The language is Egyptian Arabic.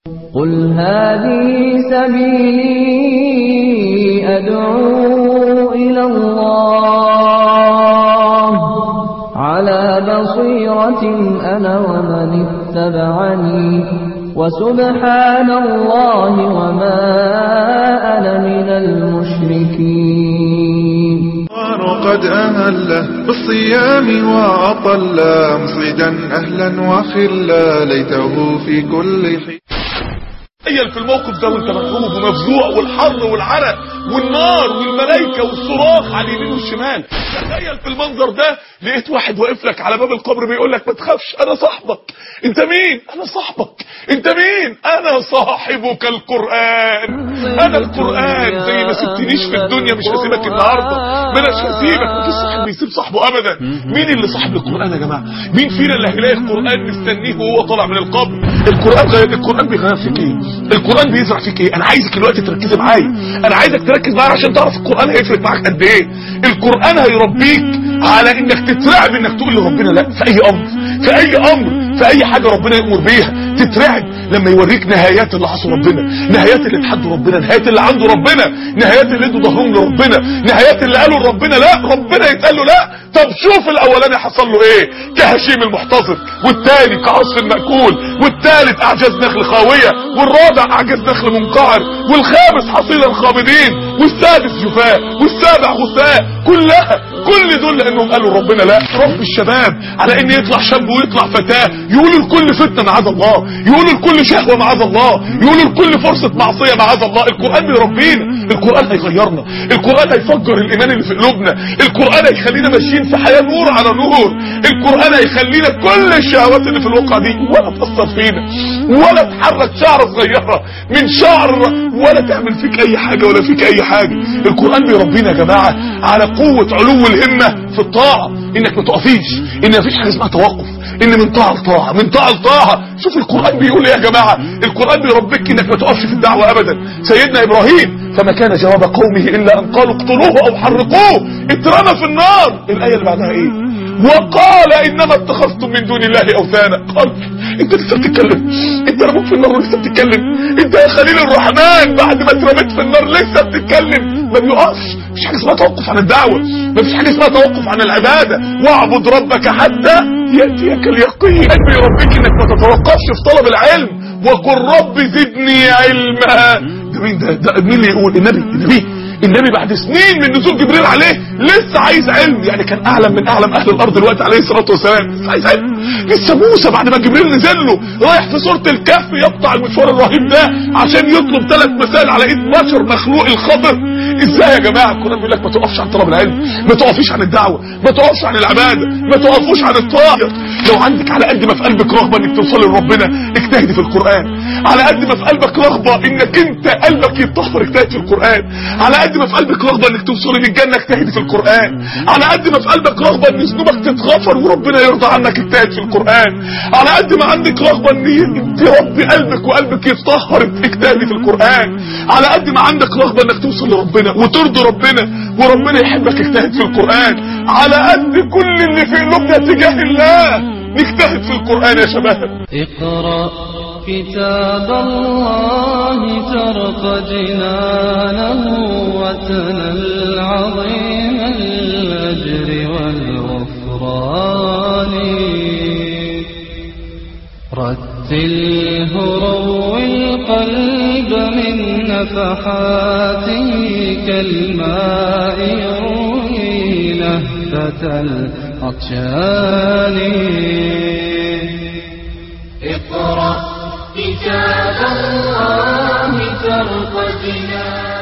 قل هذه سبيلي أدعو إلى الله على بصيرة أنا ومن اتبعني وسبحان الله وما أنا من المشركين وقد أهل بالصيام وأطل مصعدا أهلا وخلا ليته في كل حين تخيل في الموقف ده وانت مرعوب ومفزوع والحر والعرق والنار والملائكه والصراخ على اليمين والشمال تخيل في المنظر ده لقيت واحد واقف لك على باب القبر بيقول لك ما تخافش انا صاحبك انت مين انا صاحبك انت مين انا صاحبك القران انا القران زي ما سبتنيش في الدنيا مش هسيبك النهارده ما اناش هسيبك مفيش صاحب بيسيب صاحبه ابدا مين اللي صاحب القران يا جماعه مين فينا اللي هيلاقي القران مستنيه وهو طالع من القبر القران غير القران بيغير فيك ايه القران بيزرع فيك ايه انا عايزك دلوقتي تركزي معايا انا عايزك تركز معايا عشان تعرف القران هيفرق معاك قد ايه القران هيربيك على انك تترعب انك تقول لربنا لا في اي امر في اي امر في اي حاجه ربنا يامر بيها تترعب لما يوريك نهايات اللي عصوا ربنا نهايات اللي اتحدوا ربنا نهايات اللي عنده ربنا نهايات اللي ادوا ظهرهم لربنا نهايات اللي قالوا لربنا لا ربنا يتقال له لا طب شوف الاولاني حصل له ايه كهشيم المحتضر والتاني كعصف المأكول والتالت اعجاز نخل خاوية والرابع اعجاز نخل منقعر والخامس حصيل الخامدين والسادس جفاء والسابع غثاء كلها كل دول لانهم قالوا ربنا لا رب الشباب على ان يطلع شاب ويطلع فتاة يقولوا لكل فتنة معاذ الله يقولوا لكل شهوة معاذ الله يقولوا لكل فرصة معصية معاذ الله القرآن بيربينا القرآن هيغيرنا القرآن هيفجر الايمان اللي في قلوبنا القرآن هيخلينا ماشيين في حياة نور على نور القرآن هيخلينا كل الشهوات اللي في الواقع دي ولا تأثر فينا ولا تحرك شعرة صغيرة من شعر ولا تعمل فيك اي حاجة ولا فيك اي حاجة القرآن بيربينا يا جماعة على قوة علو الهمة في الطاعة انك ما تقفيش ان مفيش حاجة اسمها توقف ان من طاعة لطاعة من طاعة لطاعة شوف القرآن بيقول ايه يا جماعة القرآن بيربيك انك ما تقفش في الدعوة ابدا سيدنا ابراهيم فما كان جواب قومه الا ان قالوا اقتلوه او حرقوه اترمى في النار الاية اللي بعدها ايه وقال انما اتخذتم من دون الله اوثانا قال انت لسه بتتكلم انت رموك في النار ولسه بتتكلم انت يا خليل الرحمن بعد ما اترميت في النار لسه بتتكلم ما بيقفش مفيش حاجه اسمها توقف عن الدعوه مفيش حاجه اسمها توقف عن العباده واعبد ربك حتى ياتيك اليقين بيربيك انك ما تتوقفش في طلب العلم وقل رب زدني علما ده مين ده, ده مين اللي يقول النبي النبي النبي بعد سنين من نزول جبريل عليه لسه عايز علم يعني كان اعلم من اعلم اهل الارض دلوقتي عليه الصلاه والسلام لسه عايز علم لسه موسى بعد ما جبريل نزل له رايح في سوره الكهف يقطع المشوار الرهيب ده عشان يطلب ثلاث مسائل على ايد بشر مخلوق الخضر ازاي يا جماعه القران بيقول لك ما تقفش عن طلب العلم ما تقفيش عن الدعوه ما تقفش عن العباده ما تقفوش عن الطاعه لو عندك على قد ما في قلبك رغبه انك توصل لربنا اجتهدي في القران على قد ما في قلبك رغبه انك انت قلبك يتطهر اجتهد في القران على قد ما في قلبك رغبه انك توصل للجنه اجتهدي في القران على قد ما في قلبك رغبه ان ذنوبك تتغفر وربنا يرضى عنك اجتهد في القران على قد ما عندك رغبه ان تربي قلبك وقلبك يتطهر اجتهدي في القران على قد ما عندك رغبه انك توصل لربنا وترضي ربنا وربنا يحبك اجتهد في القران على قد كل اللي في قلوبنا تجاه الله نجتهد في القران يا شباب اقرأ كتاب الله ترق جنانه وتنل عظيم الأجر والغفران رتله روي القلب من نفحاته كالماء يروي لهفة العطشان اقرأ كتاب الله ترق جنان